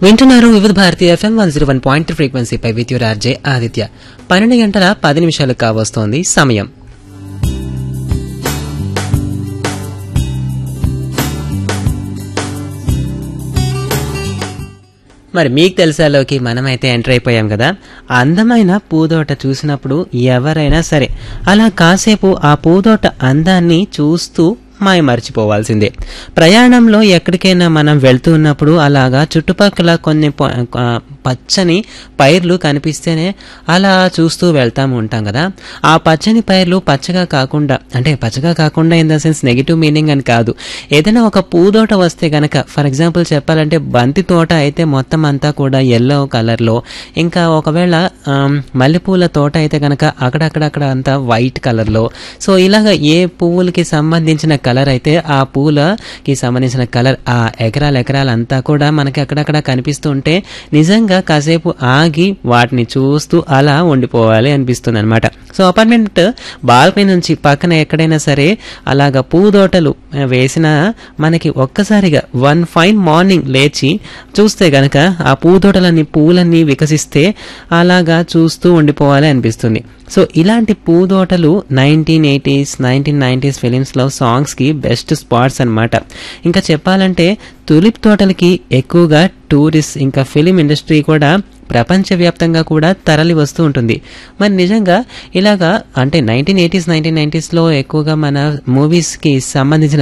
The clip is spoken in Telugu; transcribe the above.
వింటున్నారు Vividha Bharati FM one zero one point ఫ్రీక్వెన్సీపై విత్ యువర్ ఆర్జే ఆదిత్య పన్నెండు గంటల పది నిమిషాలు కావస్తోంది సమయం మరి మీకు తెలిసేలోకి మనమైతే ఎంటర్ అయిపోయాం కదా అందమైన పూదోట చూసినప్పుడు ఎవరైనా సరే అలా కాసేపు ఆ పూదోట అందాన్ని చూస్తూ మాయ మర్చిపోవాల్సిందే ప్రయాణంలో ఎక్కడికైనా మనం వెళ్తూ ఉన్నప్పుడు అలాగా చుట్టుపక్కల కొన్ని పొ- ఆ, పచ్చని పైర్లు కనిపిస్తేనే అలా చూస్తూ వెళ్తాం ఉంటాం కదా ఆ పచ్చని పైర్లు పచ్చగా కాకుండా అంటే పచ్చగా కాకుండా in the sense negative meaning అని కాదు ఏదైనా ఒక పూదోట వస్తే గనక ఫర్ ఎగ్జాంపుల్ చెప్పాలంటే బంతి తోట అయితే మొత్తం అంతా కూడా ఎల్లో కలర్లో ఇంకా ఒకవేళ ఆమ్, మల్లెపూల తోట అయితే గనక అక్కడక్కడక్కడ అంతా వైట్ కలర్లో సో ఇలాగ ఏ పువ్వులకి సంబంధించిన కలర్ అయితే ఆ పూలకి సంబంధించిన కలర్ ఆ ఎకరాల ఎకరాలంతా కూడా మనకి అక్కడక్కడ కనిపిస్తూ ఉంటే నిజంగా కాసేపు ఆగి వాటిని చూస్తూ అలా ఉండిపోవాలి అనిపిస్తుంది అనమాట సో అపార్ట్మెంట్ బాల్కనీ నుంచి పక్కన ఎక్కడైనా సరే అలాగ పూదోటలు ఆ, వేసిన మనకి ఒక్కసారిగా వన్ ఫైన్ మార్నింగ్ లేచి చూస్తే గనక ఆ పూదోటలన్నీ పూలన్నీ వికసిస్తే అలాగా చూస్తూ ఉండిపోవాలి అనిపిస్తుంది సో ఇలాంటి పూదోటలు నైన్టీన్ ఎయిటీస్ నైన్టీన్ నైన్టీస్ ఫిలిమ్స్లో సాంగ్స్కి బెస్ట్ స్పాట్స్ అన్నమాట ఇంకా చెప్పాలంటే తులిప్ తోటలకి ఎక్కువగా టూరిస్ట్ ఇంకా ఫిలిం ఇండస్ట్రీ కూడా ప్రపంచవ్యాప్తంగా కూడా తరలి వస్తూ ఉంటుంది మరి నిజంగా ఇలాగా అంటే నైన్టీన్ ఎయిటీస్ నైన్టీన్ నైన్టీస్లో ఎక్కువగా మన మూవీస్కి సంబంధించిన